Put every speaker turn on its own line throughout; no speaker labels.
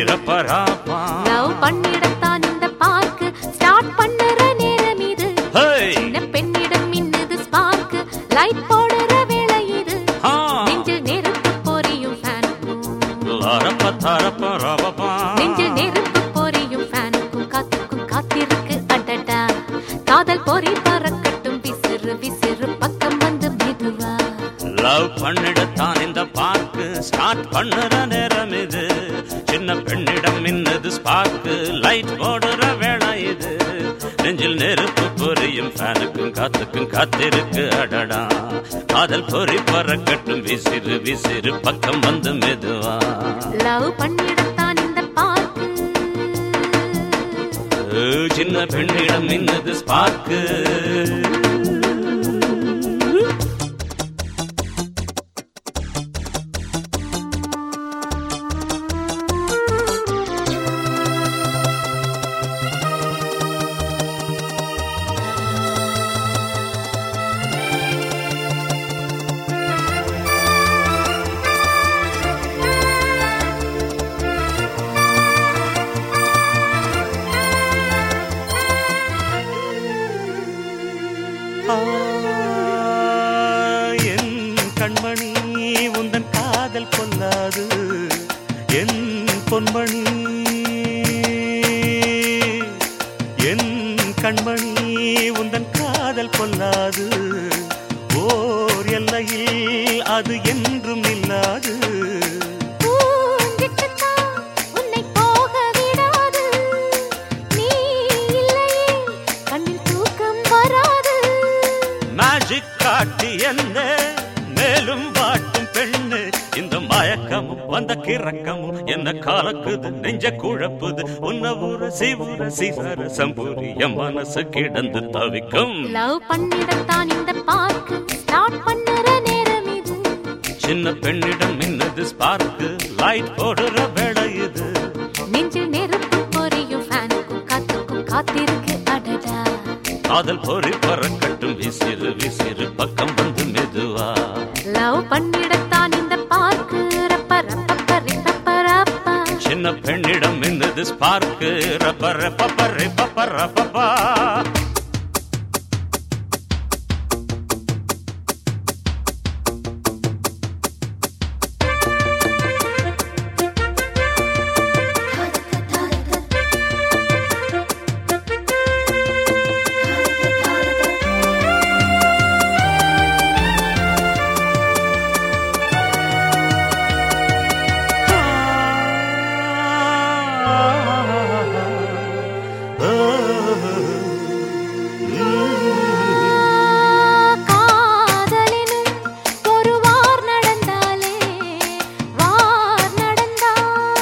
ரப்பராப்பா
love பண்ணிடத்தான் இந்த park start பண்ணுற நேரம் இது
ஹே
சின்ன பெண்ணிடம் மின்னுது ஸ்பார்க் லைட் போடுற வேளை இது
ஆ
நெஞ்சில் நெருப்பு பொரியும் ஃபேனுக்கும்
லரப்ப தரப்ப ரவப்பா
நெஞ்சில் நெருப்பு பொரியும் ஃபேனுக்கும் காத்துக்கும் காத்திருக்கு அடடா காதல் பொறி பறக்கட்டும் விசிறு விசிறு பக்கம் வந்து மெதுவா
லவ் பண்ணிடத்தான் இந்த பார்க்கு ஸ்டார்ட் பண்ணுற நேரம் இது சின்ன பெண்ணிடம் மின்னது ஸ்பார்க்கு லைட் போடுற வேளை இது நெஞ்சில் நெருப்பு பொரியும் ஃபேனுக்கும் காத்துக்கும் காத்திருக்கு அடடா காதல் பொறி பறக்கட்டும் விசிறு விசிறு பக்கம் வந்து மெதுவா
லவ் பண்ணிடத்தான் இந்த பார்க்கு
ஏ, சின்ன பெண்ணிடம் மின்னது ஸ்பார்க்கு ஆ, என் கண்மணி உந்தன் காதல் கொல்லாது என் பொன்மணி என் கண்மணி உந்தன் காதல் கொல்லாது ஓர் எல்லையில் அது என்றும் இல்லாது
பூஞ்சிட்டுத்தான் உன்னை போக விடாது. நீ இல்லையே கண்ணில் தூக்கம் வராது.
மேஜிக் காட்டி என்ன மேலும் வாட்டும் பெண்ணு இந்த மயக்கமும் வந்த கிறக்கமும் என்ன கலக்குது நெஞ்ச குழப்புது உன்ன உரசி உரசி சரசம்பூரி என் மனசு கிடந்து தவிக்கும்
லவ் பண்ணிடத்தான் இந்த பார்க்கு ஸ்டார்ட் பண்ணுற நேரம் இது
சின்ன பெண்ணிடம் மின்னது ஸ்பார்க்கு லைட் போடுற வேலை இது
நெஞ்சில் நெருப்பு பொரியும் ஃபேனுக்கும் காத்துக்கும் காத்திருக்கு அடடா
காதல் பொறி பறக்கட்டும் விசிறு விசிறு பக்கம் வந்து மெதுவா
லவ் பண்ணிடத்தான் இந்த பார்க்கு ரப்ப ரப்ப பரி ரப்ப ரப்பா
சின்ன பெண்ணிடம் மின்னது ஸ்பார்க்கு ரப்ப ரப்ப பரி பப்ப ரப்பப்பா
காதலினும் ஒரு வார் நடந்தாலே வார் நடந்தால்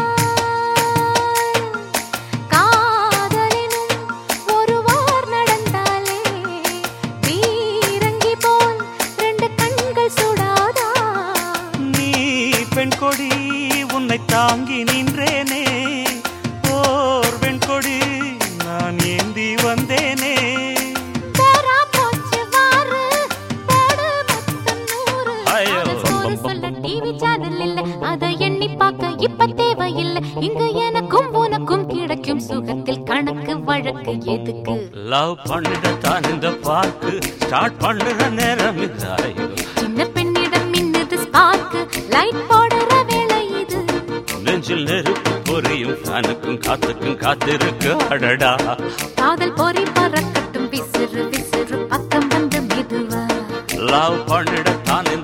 காதலினும் ஒரு வார் நடந்தாலே வீரங்கி போல் ரெண்டு கண்கள் சுடாதா
நீ பெண் கொடி உன்னை தாங்கி நின்றேனே ஓர் பெண் கொடி நான் ஏந்தி வந்தேனே
போரா போச்சு வாரு போடு மொத்தம் நூறு
ஐயோ.
அவன் சோறு சொல்ல டிவி சேனல் இல்ல அதை எண்ணி பார்க்க இப்ப தேவையில்லை இங்கு எனக்கும் உனக்கும் கிடைக்கும் சுகத்தில் கணக்கு வழக்கு எதுக்கு
லவ் பண்ணிடத்தான் இந்த பார்க்கு ஸ்டார்ட் பண்ணுற நேரம் இது ஐயோ.
சின்ன பெண்ணிடம் மின்னுது ஸ்பார்க் லைட் போடுற வேளை இது
நெஞ்சில் நெருப்பு பொரியும் ஃபேனுக்கும் காத்துக்கும் காத்திருக்கு அடடா
காதல் பொறி பறக்கட்டும் விசிறு விசிறு பக்கம் வந்து மெதுவா
லவ் பண்ணிடத்தான்